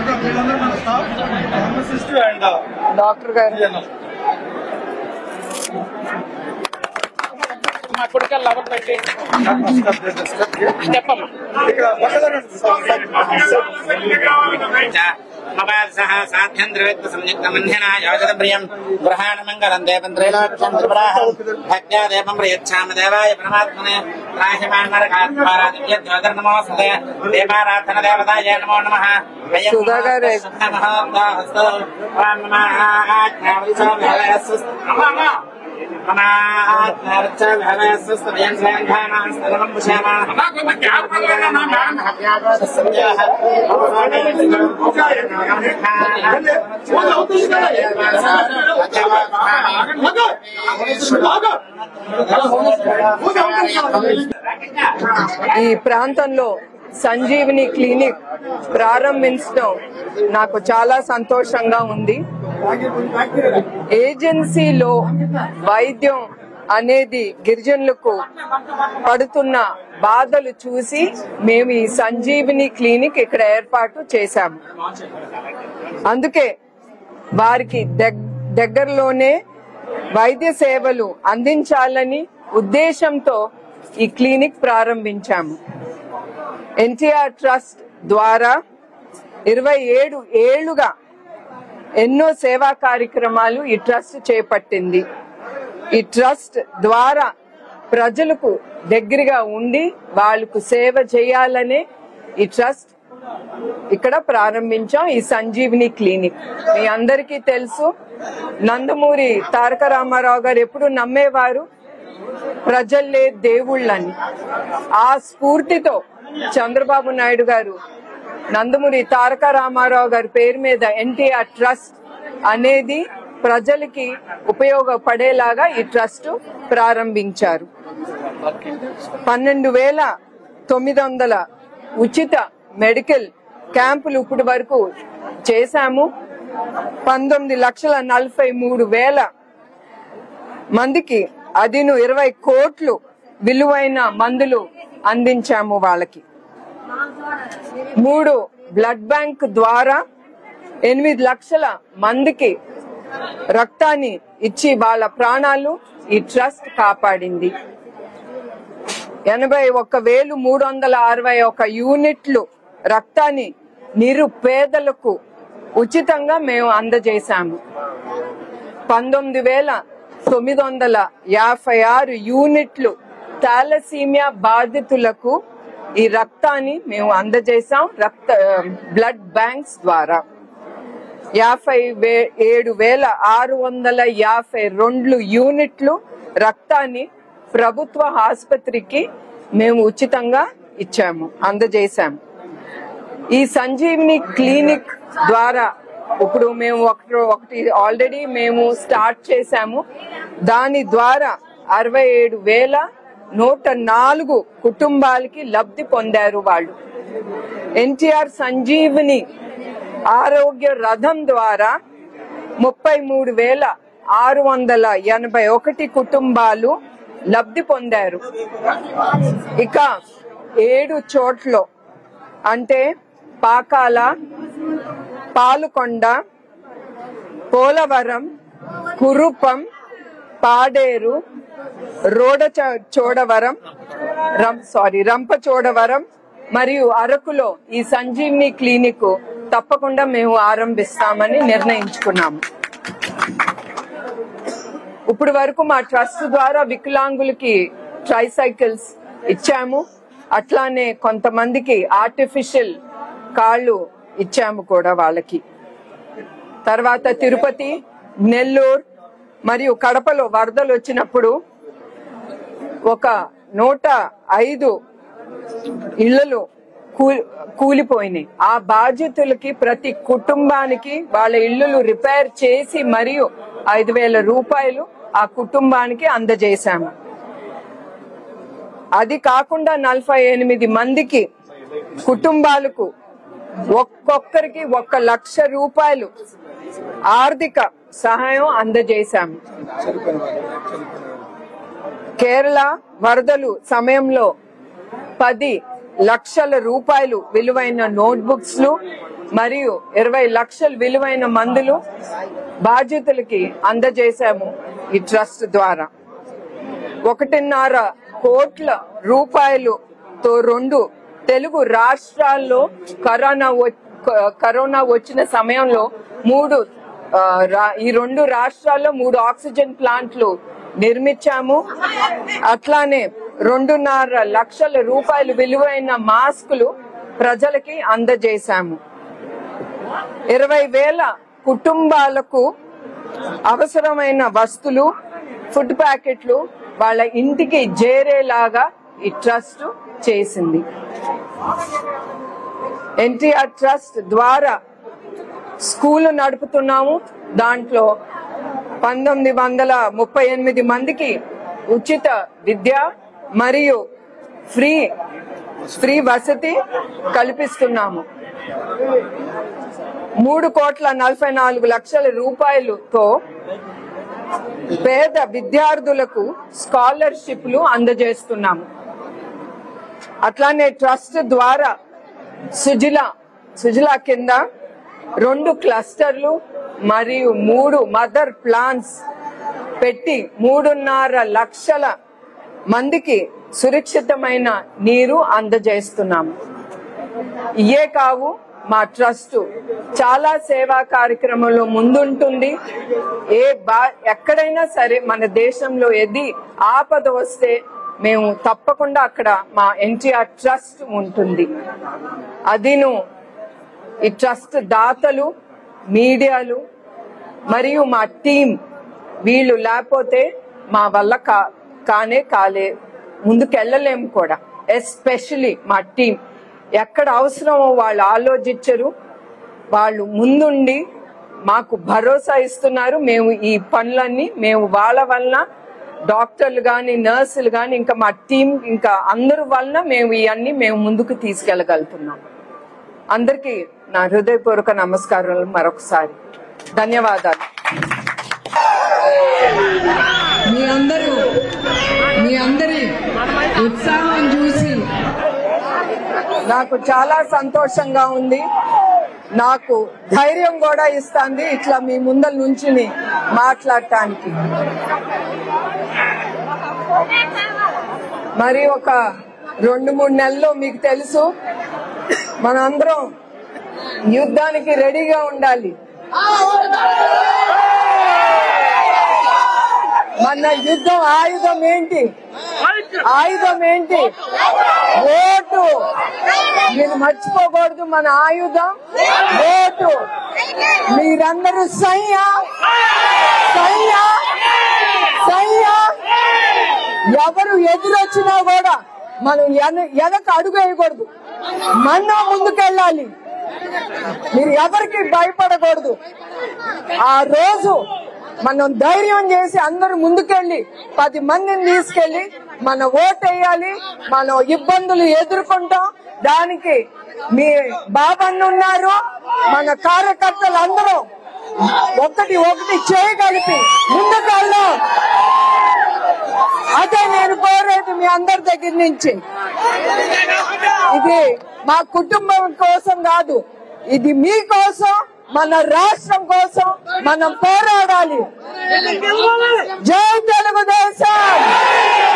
మొత్తం వీళ్ళందరూ మన స్టాఫ్ ఫార్మసిస్ట్ అండ్ డాక్టర్ గారు మా కొడుకు లవర్ పెట్టి చెప్పమ్మా ఇక్కడ మవాసః సాధ్యం ద్రవేత్త సంయుక్తమన్యనా యోజనప్రియం గ్రహాణమంగళం దేవం త్రైలోక్యం త్రిపురాహం భక్త్యా దేవం ప్రయచ్ఛామ దేవాయ పరమాత్మనే రాహిమాన్మరకాత్మారాదివ్యోదర్ నమోస్తతే దేవారాధన దేవతాయ నమో నమః అయం సుధా గారు. మహోద్దాహస్తు ఓం నమః ఆజ్ఞావలిచో భవయస్సు ఈ ప్రాంతంలో సంజీవిని క్లినిక్ ప్రారంభించడం నాకు చాలా సంతోషంగా ఉంది ఏజెన్సీలో వైద్యం అనేది గిరిజనులకు పడుతున్న బాధలు చూసి మేము ఈ సంజీవిని క్లినిక్ ఇక్కడ ఏర్పాటు చేశాము అందుకే వారికి దగ్- దగ్గరలోనే వైద్య సేవలు అందించాలని ఉద్దేశంతో ఈ క్లినిక్ ప్రారంభించాము ఎన్టీఆర్ ట్రస్ట్ ద్వారా ఇరవై ఏడు ఏళ్లుగా ఎన్నో సేవా కార్యక్రమాలు ఈ ట్రస్ట్ చేపట్టింది ఈ ట్రస్ట్ ద్వారా ప్రజలకు దగ్గరగా ఉండి వాళ్ళకు సేవ చేయాలనే ఈ ట్రస్ట్ ఇక్కడ ప్రారంభించాం ఈ సంజీవిని క్లినిక్ మీ అందరికీ తెలుసు నందమూరి తారక రామారావు గారు ఎప్పుడు నమ్మేవారు ప్రజల్లే దేవుళ్ళని ఆ స్ఫూర్తితో చంద్రబాబు నాయుడు గారు నందమూరి తారక రామారావు గారి పేరు మీద ఎన్టీఆర్ ట్రస్ట్ అనేది ప్రజలకి ఉపయోగపడేలాగా ఈ ట్రస్ట్ ప్రారంభించారు పన్నెండు వేల తొమ్మిది వందల ఉచిత మెడికల్ క్యాంపులు ఇప్పటి వరకు చేశాము పంతొమ్మిది లక్షల నలభై మూడు వేల మందికి అదిను ఇరవై కోట్లు విలువైన మందులు అందించాము వాళ్ళకి మూడు బ్లడ్ బ్యాంక్ ద్వారా ఎనిమిది లక్షల మందికి రక్తాన్ని ఇచ్చి వాళ్ళ ప్రాణాలు ఈ ట్రస్ట్ కాపాడింది ఎనభై ఒక్క వేలు మూడు వందల అరవై ఒక యూనిట్లు రక్తాన్ని నిరుపేదలకు ఉచితంగా మేము అందజేశాము పంతొమ్మిది వేల తొమ్మిది వందల యాభై ఆరు యూనిట్లు థాలసీమియా బాధితులకు ఈ రక్తాన్ని మేము అందజేశాం రక్త బ్లడ్ బ్యాంక్స్ ద్వారా యాభై వే ఏడు వేల ఆరు వందల యాభై రెండు యూనిట్లు రక్తాన్ని ప్రభుత్వ ఆసుపత్రికి మేము ఉచితంగా ఇచ్చాము అందజేశాము ఈ సంజీవిని క్లినిక్ ద్వారా ఇప్పుడు మేము ఒకటి ఒకటి ఆల్రెడీ మేము స్టార్ట్ చేశాము దాని ద్వారా అరవై ఏడు వేల నూట నాలుగు కుటుంబాలకి లబ్ధి పొందారు వాళ్ళు ఎన్టీఆర్ సంజీవిని ఆరోగ్య రథం ద్వారా ముప్పై మూడు వేల ఆరు వందల ఎనభై ఒకటి కుటుంబాలు లబ్ధి పొందారు ఇక ఏడు చోట్ల అంటే పాకాల పాలుకొండ పోలవరం కురుపం పాడేరు రోడ చోడవరం రం సారీ రంపచోడవరం మరియు అరకులో ఈ సంజీవిని క్లినిక్ తప్పకుండా మేము ఆరంభిస్తామని నిర్ణయించుకున్నాము ఇప్పుడు వరకు మా ట్రస్ట్ ద్వారా వికలాంగులకి ట్రైసైకిల్స్ ఇచ్చాము అట్లానే కొంతమందికి ఆర్టిఫిషియల్ కాళ్ళు ఇచ్చాము కూడా వాళ్ళకి తర్వాత తిరుపతి నెల్లూరు మరియు కడపలో వరదలు వచ్చినప్పుడు ఒక నూట ఐదు ఇళ్లలు కూ- కూలిపోయినాయి ఆ బాధ్యతలకి ప్రతి కుటుంబానికి వాళ్ళ ఇళ్లు రిపేర్ చేసి మరియు ఐదు వేల రూపాయలు ఆ కుటుంబానికి అందజేశాము అది కాకుండా నలభై ఎనిమిది మందికి కుటుంబాలకు ఒక్కొక్కరికి ఒక్క లక్ష రూపాయలు ఆర్థిక సహాయం అందజేశాము కేరళ వరదలు సమయంలో పది లక్షల రూపాయలు విలువైన నోట్బుక్స్ లు మరియు ఇరవై లక్షల విలువైన మందులు బాధితులకి అందజేశాము ఈ ట్రస్ట్ ద్వారా ఒకటిన్నర కోట్ల రూపాయలుతో రెండు తెలుగు రాష్ట్రాల్లో కరోనా వ- క- కరోనా వచ్చిన సమయంలో మూడు ఆ, రా- ఈ రెండు రాష్ట్రాల్లో మూడు ఆక్సిజన్ ప్లాంట్లు నిర్మించాము అట్లానే రెండున్నర లక్షల రూపాయలు విలువైన మాస్కులు ప్రజలకి అందజేశాము ఇరవై వేల కుటుంబాలకు అవసరమైన వస్తువులు ఫుడ్ ప్యాకెట్లు వాళ్ళ ఇంటికి చేరేలాగా ఈ ట్రస్ట్ చేసింది ఎన్టీఆర్ ట్రస్ట్ ద్వారా స్కూల్ నడుపుతున్నాము దాంట్లో పంతొమ్మిది వందల ముప్పై ఎనిమిది మందికి ఉచిత విద్య మరియు ఫ్రీ ఫ్రీ వసతి కల్పిస్తున్నాము మూడు కోట్ల నలభై నాలుగు లక్షల రూపాయలతో పేద విద్యార్థులకు స్కాలర్షిప్లు అందజేస్తున్నాము అట్లానే ట్రస్ట్ ద్వారా సుజిల సుజిల కింద రెండు క్లస్టర్లు మరియు మూడు మదర్ ప్లాన్స్ పెట్టి మూడున్నర లక్షల మందికి సురక్షితమైన నీరు అందజేస్తున్నాము ఇయే కావు మా ట్రస్ట్ చాలా సేవా కార్యక్రమంలో ముందుంటుంది ఏ బా ఎక్కడైనా సరే మన దేశంలో ఏది ఆపద వస్తే మేము తప్పకుండా అక్కడ మా ఎన్టీఆర్ ట్రస్ట్ ఉంటుంది అదిను ఈ ట్రస్ట్ దాతలు మీడియాలు మరియు మా టీం వీళ్ళు లేకపోతే మా వల్ల కా కానే కాలే ముందుకెళ్ళలేము కూడా ఎస్పెషలీ మా టీం ఎక్కడ అవసరమో వాళ్ళు ఆలోచించరు వాళ్ళు ముందుండి మాకు భరోసా ఇస్తున్నారు మేము ఈ పనులన్నీ మేము వాళ్ళ వలన డాక్టర్లు కానీ నర్సులు కానీ ఇంకా మా టీం ఇంకా అందరి వలన మేము ఇవన్నీ మేము ముందుకు తీసుకెళ్ళగలుగుతున్నాం అందరికీ నా హృదయపూర్వక నమస్కారాలు మరొకసారి ధన్యవాదాలు మీ అందరూ మీ అందరి ఉత్సాహం చూసి నాకు చాలా సంతోషంగా ఉంది నాకు ధైర్యం కూడా ఇస్తుంది ఇట్లా మీ ముందల నుంచి మాట్లాడటానికి మరి ఒక రెండు మూడు నెలల్లో మీకు తెలుసు మనందరం యుద్ధానికి రెడీగా ఉండాలి మన యుద్ధం ఆయుధం ఏంటి ఆయుధం ఏంటి ఓటు మీరు మర్చిపోకూడదు మన ఆయుధం ఓటు మీరందరూ సయ్యా సయ్యా సయ్యా ఎవరు ఎదురొచ్చినా కూడా మనం ఎన- వెనక అడుగు వేయకూడదు మన ముందుకెళ్ళాలి మీరు ఎవరికి భయపడకూడదు ఆ రోజు మనం ధైర్యం చేసి అందరూ ముందుకెళ్ళి పది మందిని తీసుకెళ్లి మన ఓటు వేయాలి మనం ఇబ్బందులు ఎదుర్కొంటాం దానికి మీ బాబన్న ఉన్నారు మన కార్యకర్తలు అందరూ ఒకటి ఒకటి చేయగలిపి ముందుకెళ్దాం అదే నేను కోరేది మీ అందరి దగ్గర నుంచి ఇది మా కుటుంబం కోసం కాదు ఇది మీ కోసం మన రాష్ట్రం కోసం మనం పోరాడాలి జై తెలుగుదేశం